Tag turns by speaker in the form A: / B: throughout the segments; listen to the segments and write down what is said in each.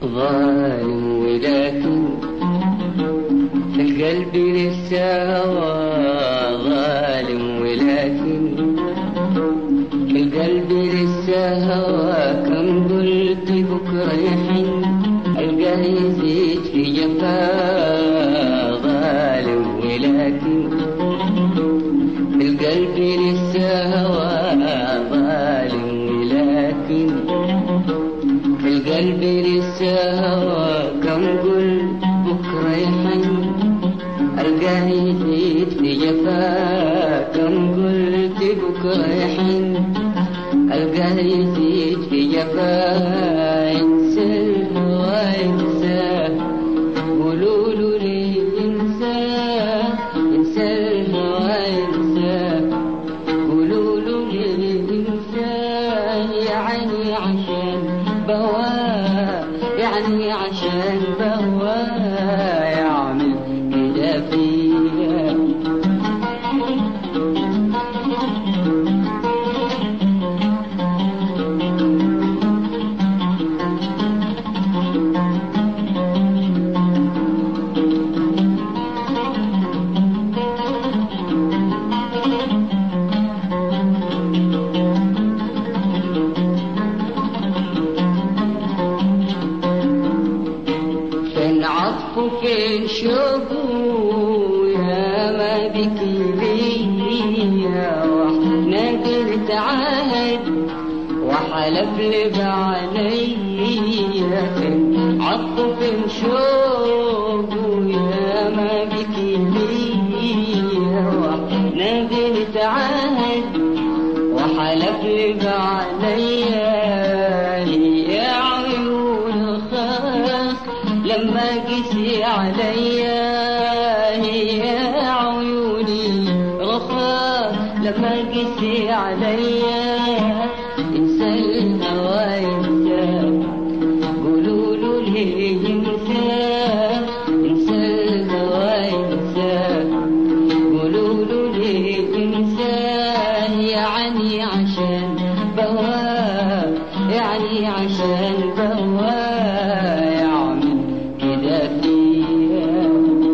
A: ظالم ولكن في القلب لسه هوى ظالم ولكن في القلب لسه هوى كم قلت بكرة يحن القاه يزيد في جفاه ظالم ولكن في القلب لسه هوى ظالم ولكن في القلب لسه هوى كم قلت بكرة يحن القاه يزيد في جفاه كم قلت بكرة يحن القاه يزيد في جفاه انسى الهوى انساه قولوا له ليه انساه انسى الهوى انساه قولوا له ليه انساه يعني عشان بهواه يعني عشان بهواه يعمل كده فيا فين عطفه فين شوقه يا ما بكي ليا واحنا قلت عهد وحلف لي بعليا فين عطفه فين شوقه يا ما بكي ليا واحنا قلت عهد وحلف لي بعليا يا عيون خاص لما قسي عليا يا عيوني رخاص لما قسي عليا انسى الهوى انسى قولوا له ليه انسى انسى الهوى انسى قولوا له ليه انساه يعني عشان بواه يعني عشان بواه يعمل كده فيا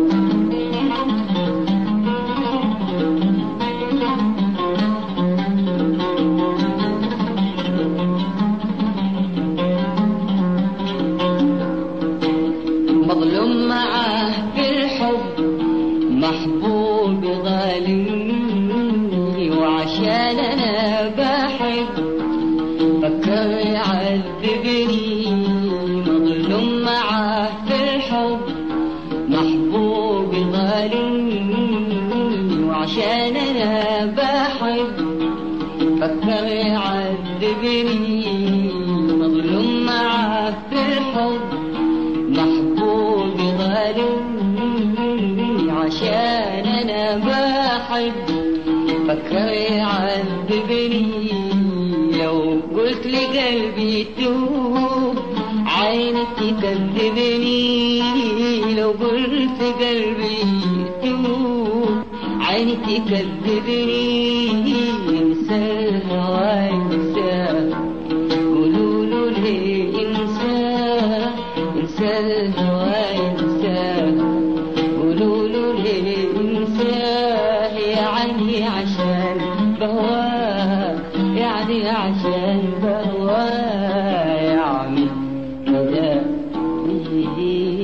A: مظلوم معاه في الحب محبوب ظالمني وعشان انا بحب فكر يعذبني مظلوم معاه في الحب محبوب ظالمني وعشان انا بحب فكر يعذبني مظلوم معاه في الحب محبوب ظالمني عشان انا بحب فكر يعذبني لو قلت لقلبي توب عينك تكذبني لو قلت قلبي توب عينك تكذبني انسى الهوى انسى قولوا له ليه انسى انسى الهوى انسى قولوا له ليه انسى يعني عشان بهواه يعني عشان بهواه يعمل كده فيا